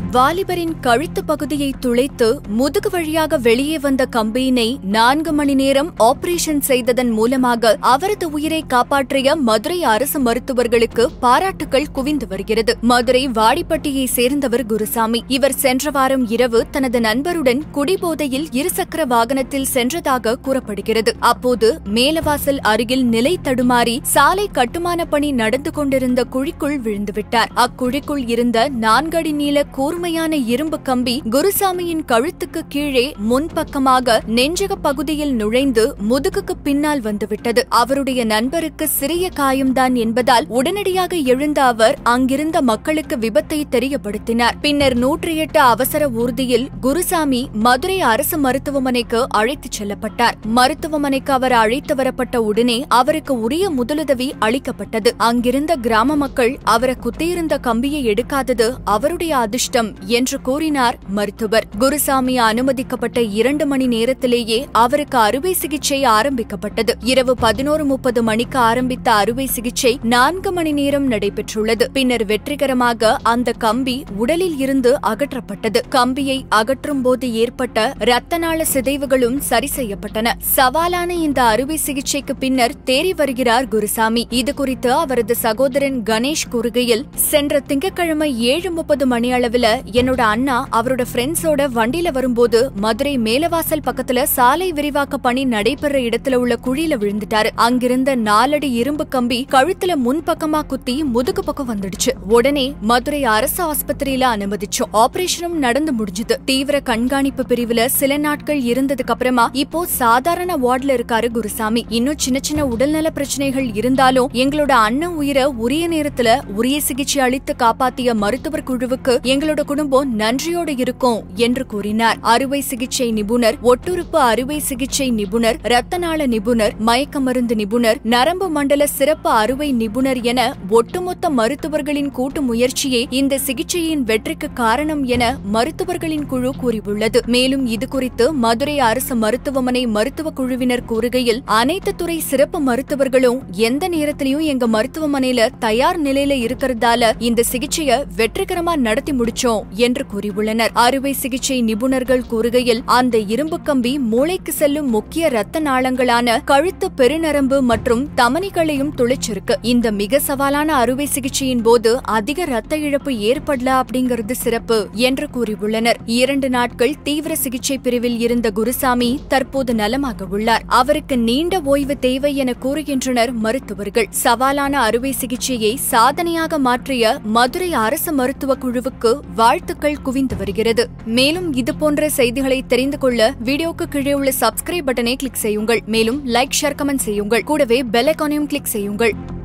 வாலிபரின் கழுத்து பகுதியை துளைத்து முதுகு வழியாக வெளியே வந்த கம்பியினை நான்கு மணி நேரம் ஆபரேஷன் செய்ததன் மூலமாக அவரது உயிரை காப்பாற்றிய மதுரை அரசு மருத்துவர்களுக்கு பாராட்டுகள் குவிந்து வருகிறது மதுரை வாடிப்பட்டியை சேர்ந்தவர் குருசாமி இவர் சென்ற வாரம் இரவு தனது நண்பருடன் குடிபோதையில் இருசக்கர வாகனத்தில் சென்றதாக கூறப்படுகிறது அப்போது மேலவாசல் அருகில் நிலை தடுமாறி சாலை கட்டுமான பணி நடந்து கொண்டிருந்த குழிக்குள் விழுந்துவிட்டார் அக்குழிக்குள் இருந்த நான்கடி நீள கூர்மையான இரும்பு கம்பி குருசாமியின் கழுத்துக்கு கீழே முன்பக்கமாக நெஞ்சக பகுதியில் நுழைந்து முதுகுக்கு பின்னால் வந்துவிட்டது அவருடைய நண்பருக்கு சிறிய காயம்தான் என்பதால் உடனடியாக எழுந்த அவர் அங்கிருந்த மக்களுக்கு விபத்தை தெரியப்படுத்தினார் பின்னர் நூற்றி எட்டு அவசர ஊர்தியில் குருசாமி மதுரை அரசு மருத்துவமனைக்கு அழைத்துச் செல்லப்பட்டார் மருத்துவமனைக்கு அவர் அழைத்து வரப்பட்ட உடனே அவருக்கு உரிய முதலுதவி அளிக்கப்பட்டது அங்கிருந்த கிராம மக்கள் அவரை குத்தியிருந்த கம்பியை எடுக்காதது அவருடைய அதிர்ஷ்டம் என்று கூறினார் மருத்துவர் குருசாமி அனுமதிக்கப்பட்ட இரண்டு மணி நேரத்திலேயே அவருக்கு அறுவை சிகிச்சை ஆரம்பிக்கப்பட்டது இரவு பதினோரு முப்பது மணிக்கு ஆரம்பித்த அறுவை சிகிச்சை நான்கு மணி நேரம் நடைபெற்றுள்ளது பின்னர் வெற்றிகரமாக அந்த கம்பி உடலில் இருந்து அகற்றப்பட்டது கம்பியை அகற்றும் போது ஏற்பட்ட இரத்த நாள சிதைவுகளும் சரி செய்யப்பட்டன சவாலான இந்த அறுவை சிகிச்சைக்கு பின்னர் தேறி வருகிறார் குருசாமி இது குறித்து அவரது சகோதரன் கணேஷ் கூறுகையில் சென்ற திங்கட்கிழமை ஏழு முப்பது மணி அளவுல என்னோட அண்ணா அவரோட ஃப்ரெண்ட்ஸோட வண்டியில வரும்போது மதுரை மேலவாசல் பக்கத்துல சாலை விரிவாக்க பணி நடைபெற இடத்துல உள்ள குழியில விழுந்துட்டாரு அங்கிருந்த நாலடி இரும்பு கம்பி கழுத்துல முன்பக்கமா குத்தி முதுகு பக்கம் வந்துடுச்சு உடனே மதுரை அரசு ஆஸ்பத்திரியில அனுமதிச்சோம் ஆபரேஷனும் நடந்து முடிஞ்சது தீவிர கண்காணிப்பு பிரிவுல சில நாட்கள் இருந்ததுக்கு அப்புறமா இப்போ சாதாரண வார்டுல இருக்காரு குருசாமி இன்னும் சின்ன சின்ன உடல்நல பிரச்சனைகள் இருந்தாலும் எங்களோட அண்ணன் உயிரை உரிய நேரத்துல உரிய சிகிச்சை அளித்து காப்பாத்திய மருத்துவர் குழுவுக்கு எங்களோட குடும்பம் நன்றியோடு இருக்கும் என்று கூறினார் அறுவை சிகிச்சை நிபுணர் ஒட்டுறுப்பு அறுவை சிகிச்சை நிபுணர் இரத்த நாள நிபுணர் மயக்க மருந்து நிபுணர் நரம்பு மண்டல சிறப்பு அறுவை நிபுணர் என ஒட்டுமொத்த மருத்துவர்களின் கூட்டு முயற்சியே இந்த சிகிச்சையின் வெற்றிக்கு காரணம் என மருத்துவர்களின் குழு கூறியுள்ளது மேலும் இது குறித்து மதுரை அரசு மருத்துவமனை மருத்துவ குழுவினர் கூறுகையில் அனைத்து துறை சிறப்பு மருத்துவர்களும் எந்த நேரத்திலையும் எங்க மருத்துவமனையில தயார் நிலையில இருக்கிறதால இந்த சிகிச்சைய வெற்றிகரமா நடத்தி முடிச்சோம் என்று கூறியுள்ளனர் அறுவை சிகிச்சை நிபுணர்கள் கூறுகையில் அந்த இரும்பு கம்பி மூளைக்கு செல்லும் முக்கிய இரத்த நாளங்களான கழுத்து பெருநரம்பு மற்றும் தமனிகளையும் துளைச்சிருக்கு இந்த மிக சவாலான அறுவை சிகிச்சையின் போது அதிக ரத்த இழப்பு ஏற்படல அப்படிங்கிறது சிறப்பு என்று கூறியுள்ளனர் இரண்டு நாட்கள் தீவிர சிகிச்சை பிரிவில் இருந்த குருசாமி தற்போது நலமாக உள்ளார் அவருக்கு நீண்ட ஓய்வு தேவை என கூறுகின்றனர் மருத்துவர்கள் சவாலான அறுவை சிகிச்சையை சாதனையாக மாற்றிய மதுரை அரசு மருத்துவ குழுவுக்கு வாழ்த்துக்கள் குவிந்து வருகிறது மேலும் இதுபோன்ற செய்திகளை தெரிந்து கொள்ள வீடியோக்கு கீழே உள்ள சப்ஸ்கிரைப் பட்டனை கிளிக் செய்யுங்கள் மேலும் லைக் ஷேர் கமெண்ட் செய்யுங்கள் கூடவே பெல் ஐகானையும் கிளிக் செய்யுங்கள்